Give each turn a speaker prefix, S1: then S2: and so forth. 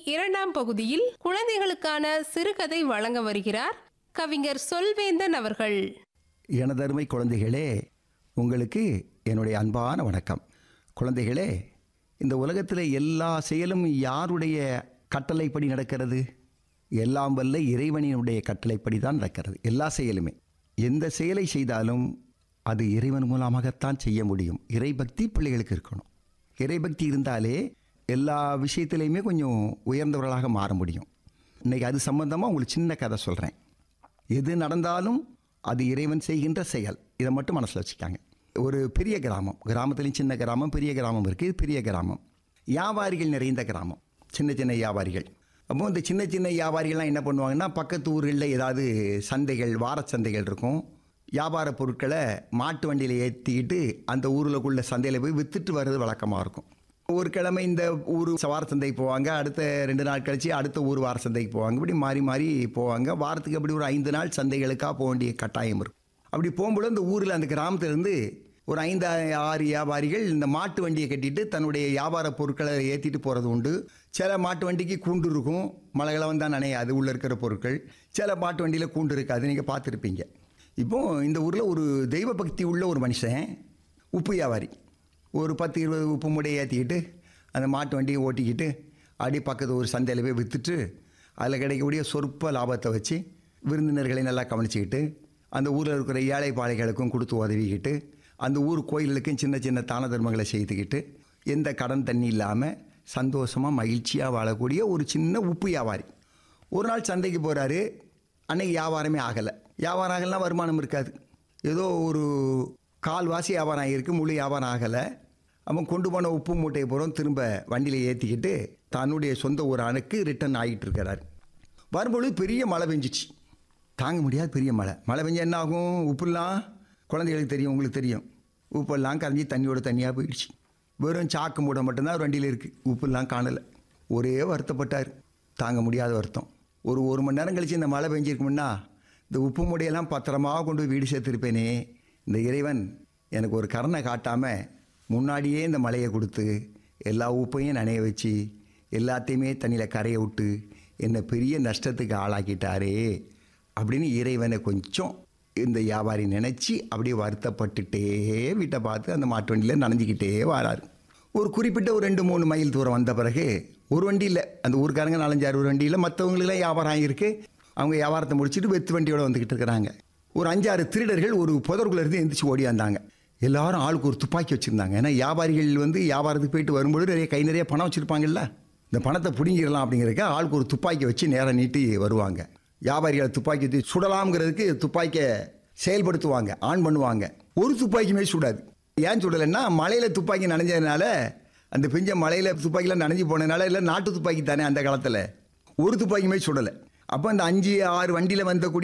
S1: இரண்டாம் பகுதியில் குழந்தைகளுக்கான சிறுகதை வழங்க வருகிறார் கவிஞர் சொல்வேந்தன் அவர்கள்
S2: எனதருமை குழந்தைகளே உங்களுக்கு என்னுடைய அன்பான வணக்கம் குழந்தைகளே இந்த உலகத்தில் எல்லா செயலும் யாருடைய கட்டளைப்படி நடக்கிறது எல்லாம் வல்ல இறைவனினுடைய கட்டளைப்படி தான் நடக்கிறது எல்லா செயலுமே எந்த செயலை செய்தாலும் அது இறைவன் மூலமாகத்தான் செய்ய முடியும் இறைபக்தி பிள்ளைகளுக்கு இருக்கணும் இறைபக்தி இருந்தாலே எல்லா விஷயத்திலையுமே கொஞ்சம் உயர்ந்தவர்களாக மாற முடியும் இன்னைக்கு அது சம்பந்தமாக உங்களுக்கு சின்ன கதை சொல்கிறேன் எது நடந்தாலும் அது இறைவன் செய்கின்ற செயல் இதை மட்டும் மனசில் வச்சுக்காங்க ஒரு பெரிய கிராமம் கிராமத்துலேயும் சின்ன கிராமம் பெரிய கிராமம் இருக்குது இது பெரிய கிராமம் வியாபாரிகள் நிறைந்த கிராமம் சின்ன சின்ன வியாபாரிகள் அப்போ இந்த சின்ன சின்ன வியாபாரிகள்லாம் என்ன பண்ணுவாங்கன்னா பக்கத்து ஊர்களில் ஏதாவது சந்தைகள் வார சந்தைகள் இருக்கும் வியாபார பொருட்களை மாட்டு வண்டியில் ஏற்றிக்கிட்டு அந்த ஊருக்குள்ள சந்தையில் போய் விற்றுட்டு வர்றது வழக்கமாக இருக்கும் ஒரு கிழமை இந்த ஊர் வார சந்தைக்கு போவாங்க அடுத்த ரெண்டு நாள் கழிச்சு அடுத்த ஊர் வார சந்தைக்கு போவாங்க இப்படி மாறி மாறி போவாங்க வாரத்துக்கு அப்படி ஒரு ஐந்து நாள் சந்தைகளுக்காக போக வேண்டிய கட்டாயம் இருக்கும் அப்படி போகும்போது அந்த ஊரில் அந்த கிராமத்திலேருந்து ஒரு ஐந்து ஆறு வியாபாரிகள் இந்த மாட்டு வண்டியை கட்டிட்டு தன்னுடைய வியாபார பொருட்களை ஏற்றிட்டு போகிறது உண்டு சில மாட்டு வண்டிக்கு கூண்டு இருக்கும் மழைகளை வந்தால் நனையாது உள்ளே இருக்கிற பொருட்கள் சில மாட்டு வண்டியில் கூண்டு இருக்காது நீங்கள் பார்த்துருப்பீங்க இப்போ இந்த ஊரில் ஒரு தெய்வ பக்தி உள்ள ஒரு மனுஷன் உப்பு வியாபாரி ஒரு பத்து இருபது உப்பு மூடையை ஏற்றிக்கிட்டு அந்த மாட்டு வண்டியை ஓட்டிக்கிட்டு அடி பக்கத்து ஒரு சந்தையில் போய் விற்றுட்டு அதில் கிடைக்கக்கூடிய சொற்ப லாபத்தை வச்சு விருந்தினர்களை நல்லா கவனிச்சுக்கிட்டு அந்த ஊரில் இருக்கிற ஏழை பாளைகளுக்கும் கொடுத்து உதவிக்கிட்டு அந்த ஊர் கோயில்களுக்கும் சின்ன சின்ன தான தர்மங்களை செய்துக்கிட்டு எந்த கடன் தண்ணி இல்லாமல் சந்தோஷமாக மகிழ்ச்சியாக வாழக்கூடிய ஒரு சின்ன உப்பு வியாபாரி ஒரு நாள் சந்தைக்கு போகிறாரு அன்னைக்கு வியாபாரமே ஆகலை வியாபாரம் ஆகலைன்னா வருமானம் இருக்காது ஏதோ ஒரு கால்வாசி வியாபாரம் ஆகியிருக்கு முழு வியாபாரம் ஆகலை அவன் கொண்டு போன உப்பு மூட்டையை பூரம் திரும்ப வண்டியில் ஏற்றிக்கிட்டு தன்னுடைய சொந்த ஊரானுக்கு ரிட்டர்ன் ஆகிட்டு இருக்கிறார் வரும்பொழுது பெரிய மழை பெஞ்சிச்சு தாங்க முடியாது பெரிய மழை மழை பெஞ்சா என்ன ஆகும் உப்புலாம் குழந்தைகளுக்கு தெரியும் உங்களுக்கு தெரியும் உப்பெல்லாம் கரைஞ்சி தண்ணியோட தண்ணியாக போயிடுச்சு வெறும் சாக்கு மூடை மட்டும்தான் வண்டியில் இருக்குது உப்புலாம் காணலை ஒரே வருத்தப்பட்டார் தாங்க முடியாத வருத்தம் ஒரு ஒரு மணி நேரம் கழிச்சு இந்த மழை பெஞ்சிருக்குமுன்னா இந்த உப்பு மூடையெல்லாம் பத்திரமாக கொண்டு போய் வீடு சேர்த்துருப்பேனே இந்த இறைவன் எனக்கு ஒரு கருணை காட்டாமல் முன்னாடியே இந்த மழையை கொடுத்து எல்லா உப்பையும் நனைய வச்சு எல்லாத்தையுமே தண்ணியில் கரைய விட்டு என்னை பெரிய நஷ்டத்துக்கு ஆளாக்கிட்டாரே அப்படின்னு இறைவனை கொஞ்சம் இந்த வியாபாரி நினச்சி அப்படியே வருத்தப்பட்டுட்டே வீட்டை பார்த்து அந்த மாட்டு வண்டியில் நனைஞ்சிக்கிட்டே வராரு ஒரு குறிப்பிட்ட ஒரு ரெண்டு மூணு மைல் தூரம் வந்த பிறகு ஒரு வண்டி இல்லை அந்த ஊருக்காரங்க நாலஞ்சாறு ஒரு வண்டியில் மற்றவங்களுக்குலாம் வியாபாரம் ஆகியிருக்கு அவங்க வியாபாரத்தை முடிச்சுட்டு வெத்து வண்டியோட வந்துக்கிட்டு இருக்கிறாங்க ஒரு அஞ்சாறு திருடர்கள் ஒரு புதருக்குள்ள இருந்து எந்திரிச்சு ஓடியாந்தாங்க எல்லாரும் ஆளுக்கு ஒரு துப்பாக்கி வச்சுருந்தாங்க ஏன்னா வியாபாரிகள் வந்து வியாபாரத்துக்கு போயிட்டு வரும்போது நிறைய கை நிறைய பணம் வச்சுருப்பாங்கல்ல இந்த பணத்தை பிடிங்கிடலாம் அப்படிங்கிறதுக்கு ஆளுக்கு ஒரு துப்பாக்கி வச்சு நேரம் நீட்டி வருவாங்க வியாபாரிகளை துப்பாக்கி வச்சு சுடலாம்ங்கிறதுக்கு துப்பாக்கியை செயல்படுத்துவாங்க ஆன் பண்ணுவாங்க ஒரு துப்பாக்கியுமே சுடாது ஏன் சுடலைன்னா மலையில் துப்பாக்கி நனைஞ்சதுனால அந்த பெஞ்ச மலையில் துப்பாக்கிலாம் நனைஞ்சு போனதுனால இல்லை நாட்டு துப்பாக்கி தானே அந்த காலத்தில் ஒரு துப்பாக்கியுமே சுடலை அப்போ அந்த அஞ்சு ஆறு வண்டியில் வந்த